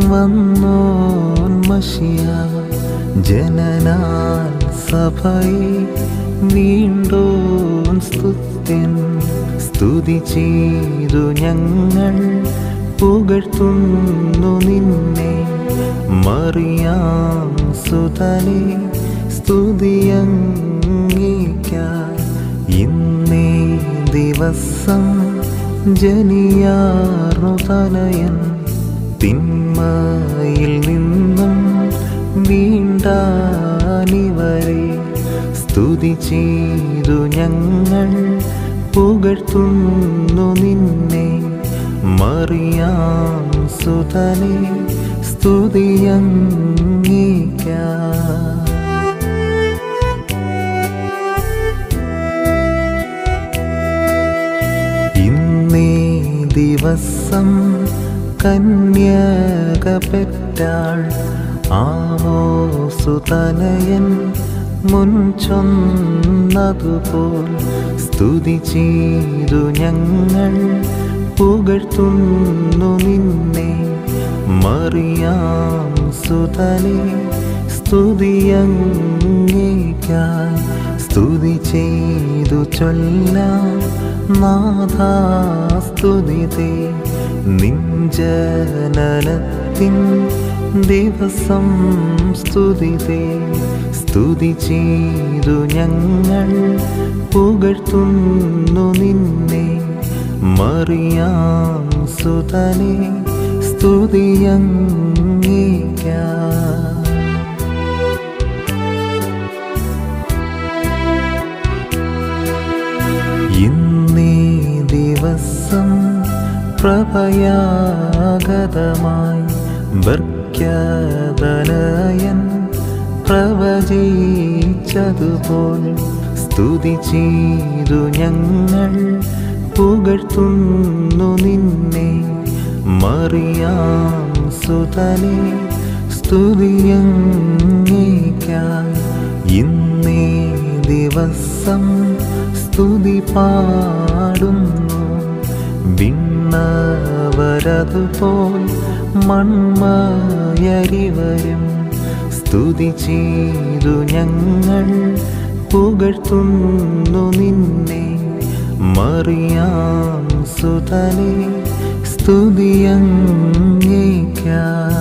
വന്നോന്മഷിയ ജനനാൽ സഭയെ വീണ്ടോൻ സ്തുത്യൻ സ്തുതി ചെയ്തു ഞങ്ങൾ പുകഴ്ത്തുന്നു നിന്നെ മറിയാം സുതനെ സ്തുതിയങ്ങേക്കായി ഇന്നേ ദിവസം ജനിയാർന്നു തനയൻ തിന്മയിൽ നിന്നും വീണ്ടാനിവരെ സ്തുതി ചെയ്തു ഞങ്ങൾ പുകഴ്ത്തുന്നു നിന്നെ മറിയാം സുതനെ സ്തുതിയങ്ങേക്കായി ഇന്നേ ദിവസം കന്യക പെറ്റാൾ ആമോസുതനയൻ മുൻ ചൊന്നതുപോൽ സ്തുതി ചെയ്തു ഞങ്ങൾ പുകഴ്ത്തുന്നു നിന്നെ മറിയാം സുതനെ സ്തുതിയങ്ങേക്കായി സ്തുതി ചെയ്തു ചൊല്ലാം നാഥാസ്തുതിതേ നിഞ്ചനത്തിൻ ദിവസം സ്തുതിതേ സ്തുതി ചെയ്തു ഞങ്ങൾ പുകഴ്ത്തുന്നു നിന്നെ മറിയാം സുതനെ സ്തുതിയങ്ങേക്കായി ഇന്നീ ദിവസം പ്രഭയാഗതമായി ഭർക്യതനയൻ പ്രവചിച്ചതുപോൽ സ്തുതി ചെയ്തു ഞങ്ങൾ പുകഴ്ത്തുന്നു നിന്നെ മറിയാം സുതനെ സ്തുതിയങ്ങേക്കായി ഇന്നേ ദിവസം സ്തുതി പാടുന്നു വിണ്ണവരതുപോൽ മൺമയരിവരും സ്തുതി ചെയ്തു ഞങ്ങൾ പുകഴ്ത്തുന്നു നിന്നെ മറിയാം സുതനെ സ്തുതിയങ്ങേക്കായി